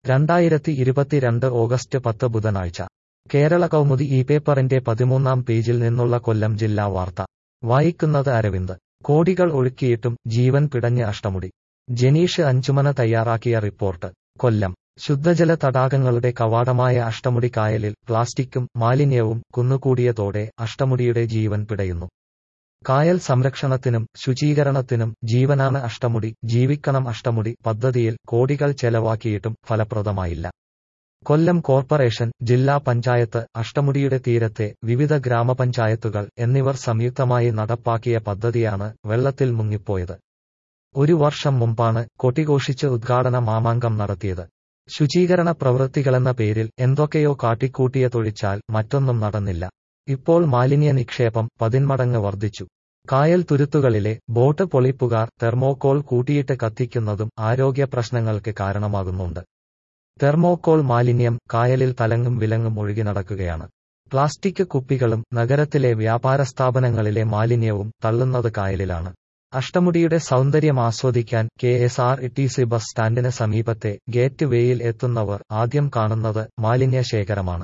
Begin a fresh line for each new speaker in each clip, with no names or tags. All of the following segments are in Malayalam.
രണ്ടായിരത്തി ഇരുപത്തിരണ്ട് ഓഗസ്റ്റ് പത്ത് ബുധനാഴ്ച കേരള കൗമുദി ഈ പേപ്പറിന്റെ പതിമൂന്നാം പേജിൽ നിന്നുള്ള കൊല്ലം ജില്ലാ വാർത്ത വായിക്കുന്നത് അരവിന്ദ് കോടികൾ ഒഴുക്കിയിട്ടും ജീവൻ പിടഞ്ഞ് അഷ്ടമുടി ജനീഷ് അഞ്ചുമന തയ്യാറാക്കിയ റിപ്പോർട്ട് കൊല്ലം ശുദ്ധജല തടാകങ്ങളുടെ കവാടമായ അഷ്ടമുടി കായലിൽ പ്ലാസ്റ്റിക്കും മാലിന്യവും കുന്നുകൂടിയതോടെ അഷ്ടമുടിയുടെ ജീവൻ പിടയുന്നു കായൽ സംരക്ഷണത്തിനും ശുചീകരണത്തിനും ജീവനാണ് അഷ്ടമുടി ജീവിക്കണം അഷ്ടമുടി പദ്ധതിയിൽ കോടികൾ ചെലവാക്കിയിട്ടും ഫലപ്രദമായില്ല കൊല്ലം കോർപ്പറേഷൻ ജില്ലാ പഞ്ചായത്ത് അഷ്ടമുടിയുടെ തീരത്തെ വിവിധ ഗ്രാമപഞ്ചായത്തുകൾ എന്നിവർ സംയുക്തമായി നടപ്പാക്കിയ പദ്ധതിയാണ് വെള്ളത്തിൽ മുങ്ങിപ്പോയത് ഒരു വർഷം മുമ്പാണ് കൊട്ടിഘോഷിച്ച് ഉദ്ഘാടന മാമാങ്കം നടത്തിയത് ശുചീകരണ പ്രവൃത്തികളെന്ന പേരിൽ എന്തൊക്കെയോ കാട്ടിക്കൂട്ടിയതൊഴിച്ചാൽ മറ്റൊന്നും നടന്നില്ല ഇപ്പോൾ മാലിന്യ നിക്ഷേപം പതിന്മടങ്ങ് വർദ്ധിച്ചു കായൽ തുരുത്തുകളിലെ ബോട്ട് പൊളിപ്പുകാർ തെർമോകോൾ കൂട്ടിയിട്ട് കത്തിക്കുന്നതും ആരോഗ്യ പ്രശ്നങ്ങൾക്ക് കാരണമാകുന്നുണ്ട് തെർമോകോൾ മാലിന്യം കായലിൽ തലങ്ങും വിലങ്ങും ഒഴുകി നടക്കുകയാണ് പ്ലാസ്റ്റിക് കുപ്പികളും നഗരത്തിലെ വ്യാപാര സ്ഥാപനങ്ങളിലെ മാലിന്യവും തള്ളുന്നത് കായലിലാണ് അഷ്ടമുടിയുടെ സൗന്ദര്യം ആസ്വദിക്കാൻ K S R T C bus സ്റ്റാൻഡിന് സമീപത്തെ ഗേറ്റ് വേയിൽ എത്തുന്നവർ ആദ്യം കാണുന്നത് മാലിന്യ ശേഖരമാണ്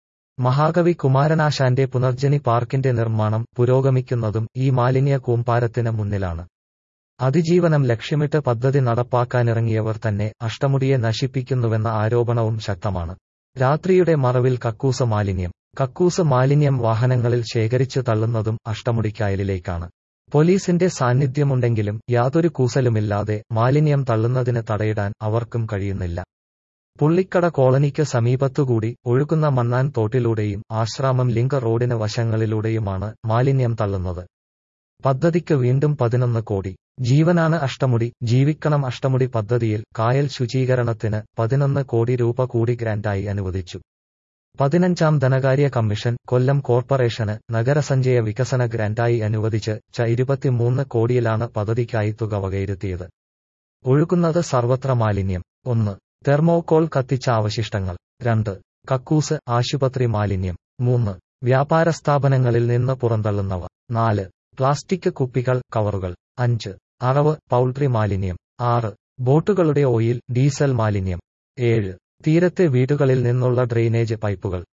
മഹാകവി കുമാരനാശാന്റെ പുനർജനി പാർക്കിന്റെ നിർമ്മാണം പുരോഗമിക്കുന്നതും ഈ മാലിന്യ കൂമ്പാരത്തിന് മുന്നിലാണ് അതിജീവനം ലക്ഷ്യമിട്ട് പദ്ധതി നടപ്പാക്കാനിറങ്ങിയവർ തന്നെ അഷ്ടമുടിയെ നശിപ്പിക്കുന്നുവെന്ന ആരോപണവും ശക്തമാണ് രാത്രിയുടെ മറവിൽ കക്കൂസ് മാലിന്യം കക്കൂസ് മാലിന്യം വാഹനങ്ങളിൽ ശേഖരിച്ചു തള്ളുന്നതും അഷ്ടമുടിക്കായലിലേക്കാണ് പോലീസിന്റെ സാന്നിധ്യമുണ്ടെങ്കിലും യാതൊരു കൂസലുമില്ലാതെ മാലിന്യം തള്ളുന്നതിന് തടയിടാൻ അവർക്കും കഴിയുന്നില്ല പുള്ളിക്കട കോളനിക്ക് സമീപത്തുകൂടി ഒഴുകുന്ന മണ്ണാൻ തോട്ടിലൂടെയും ആശ്രാമം ലിങ്ക് റോഡിന് വശങ്ങളിലൂടെയുമാണ് മാലിന്യം തള്ളുന്നത് പദ്ധതിക്ക് വീണ്ടും പതിനൊന്ന് കോടി ജീവനാണ് അഷ്ടമുടി ജീവിക്കണം അഷ്ടമുടി പദ്ധതിയിൽ കായൽ ശുചീകരണത്തിന് പതിനൊന്ന് കോടി രൂപ കൂടി ഗ്രാന്റായി അനുവദിച്ചു പതിനഞ്ചാം ധനകാര്യ കമ്മീഷൻ കൊല്ലം കോർപ്പറേഷന് നഗരസഞ്ചയ വികസന ഗ്രാന്റായി അനുവദിച്ച് ച ഇരുപത്തിമൂന്ന് കോടിയിലാണ് പദ്ധതിക്കായി തുക വകയിരുത്തിയത് ഒഴുകുന്നത് സർവത്ര മാലിന്യം ഒന്ന് തെർമോകോൾ കത്തിച്ച അവശിഷ്ടങ്ങൾ രണ്ട് കക്കൂസ് ആശുപത്രി മാലിന്യം മൂന്ന് വ്യാപാര സ്ഥാപനങ്ങളിൽ നിന്ന് പുറന്തള്ളുന്നവ നാല് പ്ലാസ്റ്റിക് കുപ്പികൾ കവറുകൾ അഞ്ച് അറവ് പൗൾട്രി മാലിന്യം ആറ് ബോട്ടുകളുടെ ഓയിൽ ഡീസൽ മാലിന്യം ഏഴ് തീരത്തെ വീടുകളിൽ നിന്നുള്ള ഡ്രെയിനേജ് പൈപ്പുകൾ